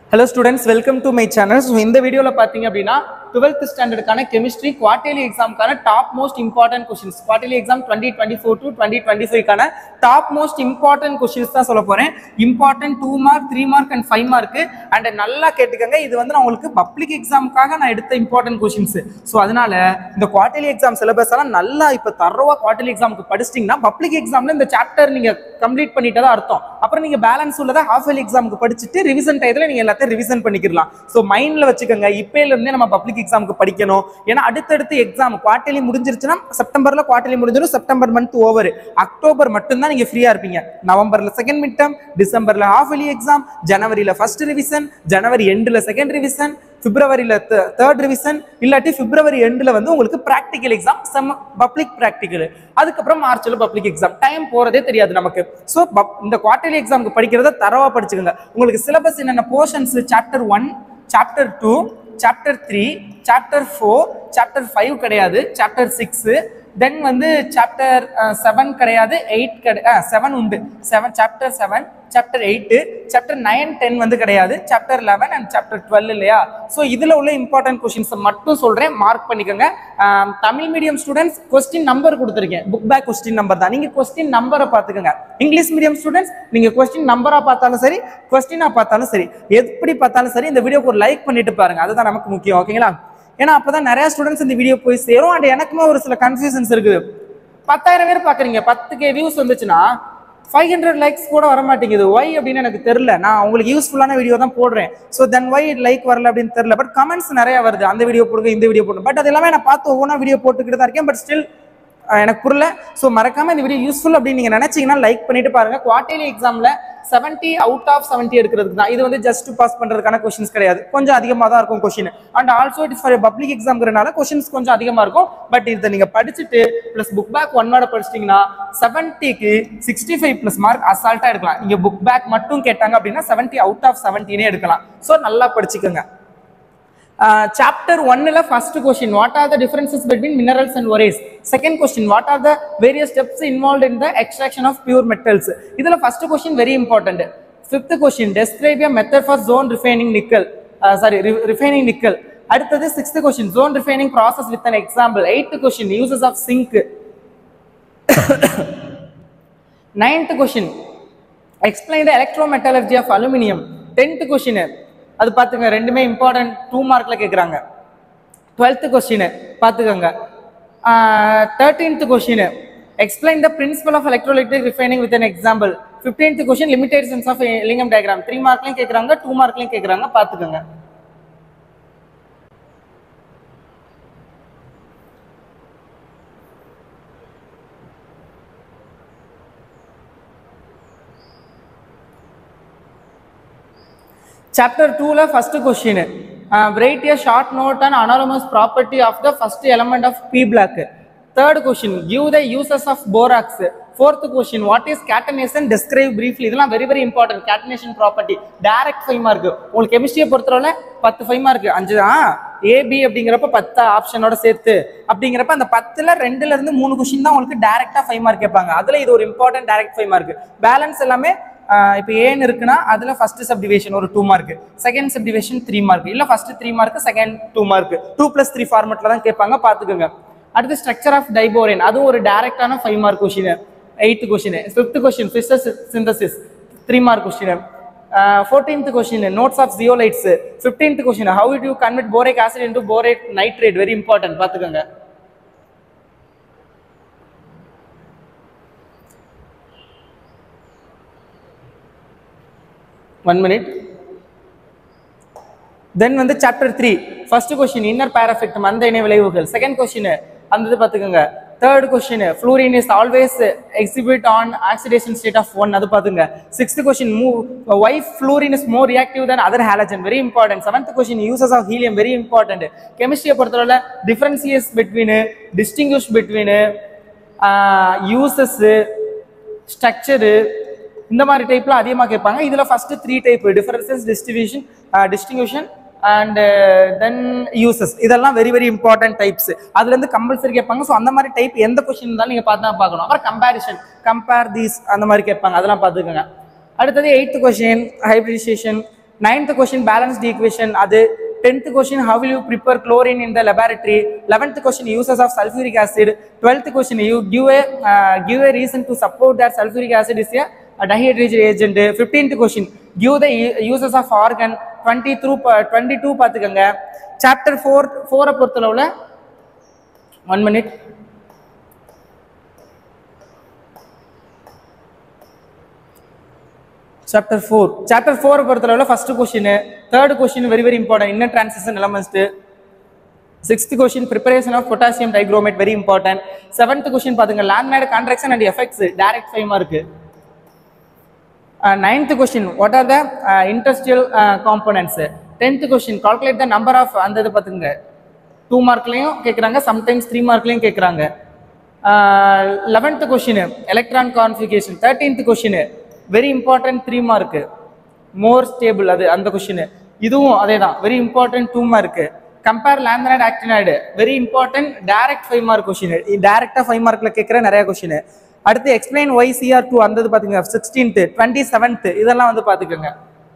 Hello students welcome to my channel so இந்த வீடியோவில் பார்த்தீங்க அப்படின்னா டுவெல்த் ஸ்டாண்டர்டுக்கான கெமிஸ்ட்ரி குவார்டர்லி எக்ஸாமுக்கான top most important questions quarterly exam twenty twenty four to twenty twenty ஃபைவ்க்கான top most important questions தான் சொல்ல போகிறேன் important two mark three mark and five mark and நல்லா கேட்டுக்கோங்க இது வந்து நான் உங்களுக்கு பப்ளிக் எக்ஸாமுக்காக நான் எடுத்த இம்பார்ட்டன்ட் கொஷின்ஸ் ஸோ அதனால இந்த குவார்டர்லி எக்ஸாம் சிலபஸ் எல்லாம் நல்லா இப்போ தரோவா குவார்டர்லி எக்ஸாமுக்கு படிச்சிட்டிங்கன்னா பப்ளிக் எக்ஸாம்ல இந்த சாப்டர் நீங்க கம்ப்ளீட் பண்ணிட்டதா அர்த்தம் அப்புறம் நீங்க பேலன்ஸ் உள்ளதை ஹாஃப் இயர்லி எக்ஸாமுக்கு படிச்சுட்டு ரிவிஷன் டயத்துல நீங்க எல்லாத்தையும் ரிவிஷன் பண்ணிக்கலாம் ஸோ மைண்ட்ல வச்சுக்கோங்க இப்பையில இருந்தே நம்ம பப்ளிக் எக்ஸாமுக்கு படிக்கணும் ஏன்னா அடுத்தடுத்து எக்ஸாம் குவார்டர்லி முடிஞ்சிருச்சுன்னா செப்டம்பர்ல குவார்டர்லி முடிஞ்சிடும் செப்டம்பர் மந்த் ஓவர் அக்டோபர் மட்டும்தான் நீங்க ஃப்ரீயா இருப்பீங்க நவம்பர்ல செகண்ட் மிட் டேர்ம் டிசம்பர்ல ஹாஃப் இயர்லி எக்ஸாம் ஜனவரியில ஃபர்ஸ்ட் ரிவிஷன் ஜனவரி எண்டுல செகண்ட் ரிவிஷன் பிப்ரவரியில தேர்ட் ரிவிஷன் இல்லாட்டி பிப்ரவரி எண்டில் வந்து உங்களுக்கு ப்ராக்டிக்கல் எக்ஸாம் செம் பப்ளிக் ப்ராக்டிக்கல் அதுக்கப்புறம் மார்ச்ல பப்ளிக் எக்ஸாம் டைம் போறதே தெரியாது நமக்கு ஸோ இந்த குவார்டர்லி எக்ஸாமுக்கு படிக்கிறத தரவா படிச்சுக்கோங்க உங்களுக்கு சிலபஸ் என்னென்ன portions chapter one chapter two chapter three chapter four chapter five கிடையாது சாப்டர் சிக்ஸு தென் வந்து சாப்டர் செவன் கிடையாது எயிட் கிடை செவன் உண்டு seven chapter seven chapter eight chapter nine ten வந்து கிடையாது chapter eleven and chapter twelve இல்லையா so இதில் உள்ள இம்பார்ட்டன்ட் கொஷின்ஸை மட்டும் சொல்கிறேன் மார்க் பண்ணிக்கோங்க ஆம், Tamil medium students question number கொடுத்துருக்கேன் புக் பேக் கொஸ்டின் நம்பர் தான் நீங்கள் கொஸ்டின் நம்பரை பார்த்துக்கோங்க இங்கிலீஷ் மீடியம் ஸ்டூடெண்ட்ஸ் நீங்கள் கொஸ்டின் நம்பராக பார்த்தாலும் சரி கொஸ்டினாக பார்த்தாலும் சரி எப்படி பார்த்தாலும் சரி இந்த வீடியோக்கு ஒரு லைக் பண்ணிட்டு பாருங்க அதுதான் நமக்கு முக்கியம் ஓகேங்களா ஏன்னா அப்பதான் நிறைய ஸ்டூடெண்ட்ஸ் இந்த வீடியோ போய் சேரும் அண்ட் எனக்குமே ஒரு சில கன்ஃபியூஷன்ஸ் இருக்குது பத்தாயிரம் பேர் பாக்குறீங்க பத்து கே வியூஸ் வந்துச்சுன்னா ஃபைவ் ஹண்ட்ரட் லைக்ஸ் கூட வர மாட்டேங்குது ஒய் அப்படின்னு எனக்கு தெரியல நான் உங்களுக்கு யூஸ்ஃபுல்லான வீடியோ தான் போடுறேன் ஸோ தென் ஒய் லைக் வரல அப்படின்னு தெரியல பட் கமெண்ட்ஸ் நிறைய வருது அந்த வீடியோ போடுங்க இந்த வீடியோ போடுங்க பட் அது எல்லாமே நான் பார்த்து ஒவ்வொன்றா வீடியோ போட்டுக்கிட்டு தான் இருக்கேன் பட் ஸ்டில் எனக்கு புரியல ஸோ மறக்காம இந்த வீடியோ யூஸ்ஃபுல் அப்படின்னு நீங்க நினைச்சீங்கன்னா லைக் பண்ணிட்டு பாருங்க குவார்டர்லி எக்ஸாம்ல 70 அவுட் ஆஃப் 70 எடுக்கிறதுக்கு தான் இது வந்து ஜஸ்ட் பாஸ் பண்றதுக்கான கொஸ்டின்ஸ் கிடையாது கொஞ்சம் அதிகமாக தான் இருக்கும் question and also it for public எக்ஸாம்ங்கிறனால கொஸ்டின்ஸ் கொஞ்சம் அதிகமாக இருக்கும் பட் இதை நீங்க படிச்சுட்டு ப்ளஸ் புக் பேக் ஒன்னோட படிச்சிட்டிங்கன்னா செவன்ட்டிக்கு சிக்ஸ்டி ஃபைவ் ப்ளஸ் மார்க் அசால்ட்டா எடுக்கலாம் இங்க புக் பேக் மட்டும் கேட்டாங்க அப்படின்னா 70 அவுட் ஆஃப் 17 எடுக்கலாம் ஸோ நல்லா படிச்சுக்கோங்க சாப்டர் ஒன்னில் first question what are the differences between minerals and ores second question what are the various steps involve in the extraction of pure metals இதில் first question very important fifth question describe a method for zone refining nickel sorry refining nickel அடுத்தது sixth question zone refining process with an example eighth question uses of zinc ninth question explain the electrometallurgy of aluminium tenth question அது பார்த்துங்க ரெண்டுமே important two மார்க்ல கேட்குறாங்க twelfth question பார்த்துக்கோங்க thirteenth question explain the principle of electrolytic refining with an example fifteenth question limitations of Ellingham diagram three மார்க்லையும் கேட்குறாங்க two மார்க்லையும் கேட்குறாங்க பார்த்துக்கோங்க Chapter 2 la first question. Uh, write a short note on anonymous property of the first element of P block. Third question. Give the uses of borax. Fourth question. What is catenation? Describe briefly. இதெல்லாம் very very important catenation property direct five mark உங்களுக்கு கெமிஸ்ட்ரியை பொறுத்தவரை பத்து five mark அஞ்சு தான் AB அப்படிங்கிறப்ப பத்து ஆப்ஷனோட சேர்த்து அப்படிங்கிறப்ப அந்த பத்துல ரெண்டுல இருந்து மூணு கொஸ்டின் தான் உங்களுக்கு டைரக்டா ஃபைவ் மார்க் கேட்பாங்க அதுல இது ஒரு important direct five mark balance எல்லாமே இப்போ ஏன்னு இருக்குன்னா அதுல ஃபர்ஸ்ட் சப்டிவிஷன் ஒரு two mark second subdivision three mark இல்ல first three mark second two mark two plus three ஃபார்மெட்ல தான் கேட்பாங்க பாத்துக்கோங்க அடுத்து ஸ்ட்ரக்சர் ஆஃப் டைபோரேன் அதுவும் ஒரு டைரக்டான five mark question eighth question fifth question Fischer synthesis three mark question fourteenth question notes of zeolites fifteenth question how to convert boric acid into borate nitrate very important பாத்துக்கோங்க one minute then வந்து chapter three first question inner pair effect மந்த இணை விளைவுகள் second question அந்த இது பார்த்துக்கோங்க third question fluorine is always exhibit an oxidation state of one அது பார்த்துங்க சிக்ஸ்த் கொஸ்டின் மூவ் ஒய்ஃப் fluorine is more reactive than other halogen very important seventh question uses of helium very important கெமிஸ்ட்ரியை பொறுத்தவரை differences between distinguish between uses structure இந்த மாதிரி டைப்ல அதிகமாக கேட்பாங்க இதுல first three type differences distribution distinction and then uses இதெல்லாம் very very important types அதுல இருந்து கம்பல்சரி கேட்பாங்க ஸோ அந்த மாதிரி டைப் எந்த கொஸ்டின் இருந்தாலும் நீங்க பார்த்து தான் பார்க்கணும் அப்புறம் கம்பேரிஷன் கம்பேர் தீஸ் அந்த மாதிரி கேட்பாங்க அதெல்லாம் பார்த்துக்கோங்க அடுத்தது eighth question hybridisation ninth question balanced equation அது tenth question how will you prepare chlorine in the laboratory eleventh question uses of sulfuric acid twelfth question you give a uh, give a reason to support that sulfuric acid is a, a dihydrogen agent 15th question give the u- uses of organ 20 through ப- 22 பார்த்துக்கோங்க chapter four ஃபோரை பொறுத்தளவில் one minute chapter four chapter ஃபோரை பொறுத்தளவில் first question third question very very important inner transition elements sixth question preparation of potassium dichromate very important seventh question பாத்துங்க lanthanide contraction and effects direct five mark ninth question what are the industrial components tenth question calculate the number of அந்த இது பார்த்துங்க two மார்க்லையும் கேட்குறாங்க sometimes three மார்க்லையும் கேட்குறாங்க eleventh question electron configuration thirteenth question very important three mark more stable அது அந்த question இதுவும் அதே தான் very important two mark compare lanthanide actinide very important direct five mark question டேரக்டாக ஃபைவ் மார்க்கில் கேட்குற நிறைய கொஸ்டின் அடுத்து எக்ஸ்பிளைன் ஒய் சிஆர் டூ அந்த பார்த்துங்க சிக்ஸ்டீன்த் டுவெண்ட்டி செவன்த் இதெல்லாம் வந்து பார்த்துக்கோங்க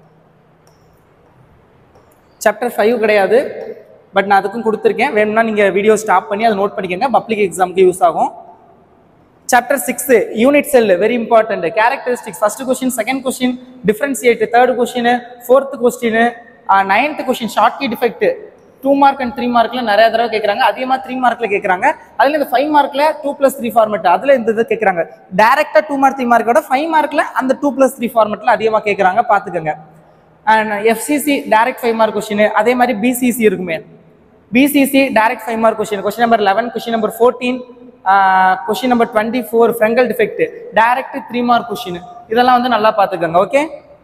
சாப்டர் ஃபைவ் கிடையாது பட் நான் அதுக்கும் கொடுத்துருக்கேன் வேணும்னா நீங்கள் வீடியோ ஸ்டாப் பண்ணி அதை நோட் பண்ணிக்கோங்க பப்ளிக் எக்ஸாமுக்கு யூஸ் ஆகும் chapter six unit cell very important characteristics first question second question differentiate third question fourth question ninth question Schottky defect two mark and three மார்க்ல நிறைய தடவை கேட்குறாங்க அதிகமாக த்ரீ மார்க்ல கேட்குறாங்க அதுல இந்த ஃபைவ் மார்க்ல டூ பிளஸ் த்ரீ ஃபார்மெட் அதுல இந்த இது கேட்குறாங்க டேரக்டா டூ மார்க் த்ரீ மார்க்கோட ஃபைவ் மார்க்ல அந்த டூ பிளஸ் த்ரீ ஃபார்மெட்ல அதிகமாக கேட்குறாங்க பார்த்துக்கோங்க and FCC direct five mark question அதே மாதிரி பிசிசி இருக்குமே BCC direct five mark question question number eleven question number fourteen question number twenty four Frenkel defect direct three mark question இதெல்லாம் வந்து நல்லா பார்த்துக்கோங்க okay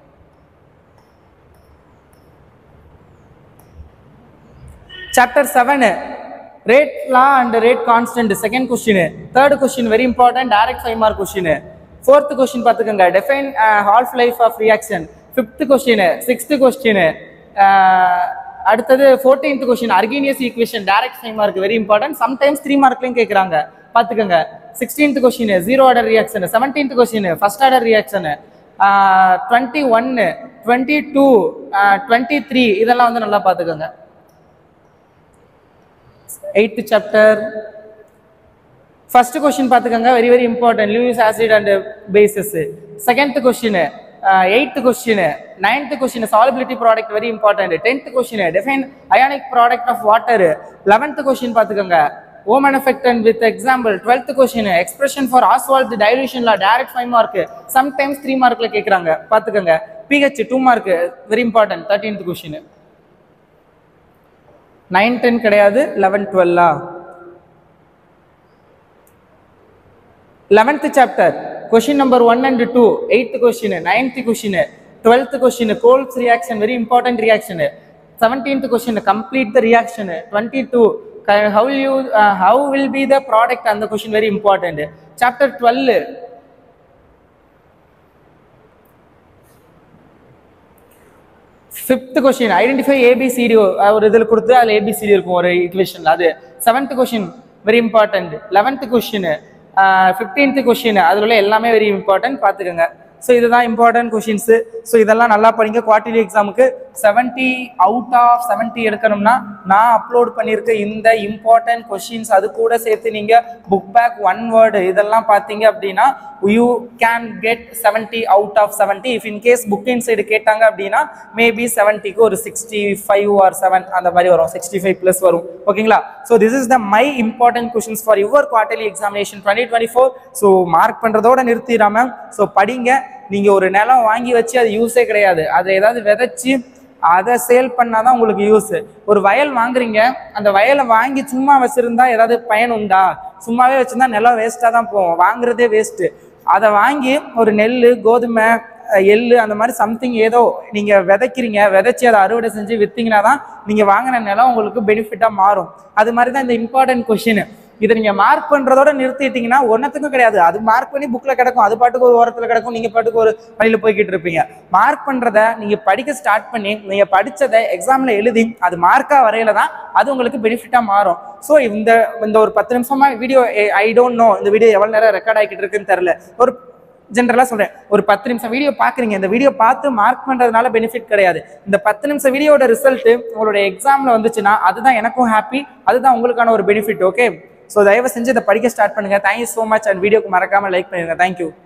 chapter seven rate law and rate constant second question third question very important direct five mark question fourth question பார்த்துக்கோங்க define half life of reaction fifth question sixth question அடுத்தது fourteenth question Arrhenius equation direct five mark very important sometimes three மார்க்லையும் கேட்குறாங்க பார்த்துக்கோங்க sixteenth question zero order reaction seventeenth question first order reaction twenty ஒன்னு twenty two twenty three இதெல்லாம் வந்து நல்லா பார்த்துக்கோங்க eighth chapter first question பார்த்துக்கோங்க very very important Lewis acid and bases second question eighth question ninth question solubility product very important tenth question define ionic product of water eleventh question பார்த்துக்கோங்க common effect and with example twelfth question expression for Ostwald டைலூஷன்ல direct five mark sometimes three மார்க்ல கேட்குறாங்க பார்த்துக்கோங்க pH two mark very important thirteenth question nine ten கிடையாது eleven டுவெல்லா eleventh chapter question number one and two eighth question ninth question twelfth question Kolbe's reaction very important reaction seventeenth question complete the reaction twenty two how you how will be the product அந்த question very important chapter twelve fifth question identify ABCD ஒரு இதில் கொடுத்து அதில் ஏபிசிடி இருக்கும் ஒரு ஈக்குவேஷனில் அது seventh question very important eleventh question fifteenth question அதில் உள்ள எல்லாமே வெரி இம்பார்ட்டன்ட் பார்த்துக்கோங்க ஸோ இதுதான் இம்பார்ட்டன்ட் கொஷின்ஸு ஸோ இதெல்லாம் நல்லா படிங்க குவார்டர்லி எக்ஸாமுக்கு செவன்ட்டி அவுட் ஆஃப் செவன்ட்டி எடுக்கணும்னா நான் அப்லோட் பண்ணியிருக்க இந்த இம்பார்ட்டன்ட் கொஷின்ஸ் அது கூட சேர்த்து நீங்கள் புக் பேக் ஒன் வேர்டு இதெல்லாம் பார்த்தீங்க அப்படின்னா you can get seventy out of seventy if in case book inside கேட்டாங்க அப்படின்னா மேபி செவன்ட்டிக்கு ஒரு சிக்ஸ்டி ஃபைவ் ஆர் செவன் அந்த மாதிரி வரும் சிக்ஸ்டி ஃபைவ் ப்ளஸ் வரும் ஓகேங்களா so this is the my important questions for your quarterly examination twenty twenty four so mark பண்ணுறதோட நிறுத்திடாம ஸோ படிங்க நீங்கள் ஒரு நிலம் வாங்கி வச்சு அது யூஸே கிடையாது அதை ஏதாவது விதைச்சி அதை சேல் பண்ணாதான் உங்களுக்கு யூஸ் ஒரு வயல் வாங்குறீங்க அந்த வயலை வாங்கி சும்மா வச்சிருந்தா ஏதாவது பயன் உண்டா சும்மாவே வச்சிருந்தா நிலம் வேஸ்ட்டாக தான் போகும் வாங்குறதே வேஸ்ட்டு அதை வாங்கி ஒரு நெல் கோதுமை அஹ், எள்ளு அந்த மாதிரி சம்திங் ஏதோ நீங்க விதைக்கிறீங்க விதைச்சி அதை அறுவடை செஞ்சு வித்தீங்கன்னா தான் நீங்க வாங்கின நிலம் உங்களுக்கு பெனிஃபிட்டா மாறும் அது மாதிரி தான் இந்த இம்பார்ட்டன்ட் கொஷின் இதை நீங்க மார்க் பண்றதோட நிறுத்திட்டீங்கன்னா ஒன்னத்துக்கும் கிடையாது அது மார்க் பண்ணி புக்ல கிடக்கும் அது பாட்டுக்கு ஒரு ஓரத்துல கிடக்கும் நீங்க பாட்டுக்கு ஒரு வழியில போய்கிட்டு இருப்பீங்க மார்க் பண்றத நீங்க படிக்க ஸ்டார்ட் பண்ணி நீங்க படிச்சதை எக்ஸாம்ல எழுதி அது மார்க்கா வரையில தான் அது உங்களுக்கு பெனிஃபிட்டா மாறும் ஸோ இந்த இந்த ஒரு பத்து நிமிஷமா வீடியோ ஐ டோன்ட் நோ இந்த வீடியோ எவ்வளவு நேரம் ரெக்கார்ட் ஆகிட்டு இருக்குன்னு தெரியல ஒரு ஜென்ரலாக சொல்கிறேன் ஒரு பத்து நிமிஷம் வீடியோ பார்க்குறீங்க இந்த வீடியோ பார்த்து மார்க் பண்ணுறதுனால பெனிஃபிட் கிடையாது இந்த பத்து நிமிஷம் வீடியோட ரிசல்ட் உங்களோட எக்ஸாமில் வந்துச்சுன்னா அதுதான் எனக்கும் ஹாப்பி அதுதான் உங்களுக்கான ஒரு பெனிஃபிட் ஓகே ஸோ தயவு செஞ்சு இதை படிக்க ஸ்டார்ட் பண்ணுங்க தேங்க்யூ ஸோ மச் அண்ட் வீடியோக்கு மறக்காம லைக் பண்ணுங்க தேங்க்யூ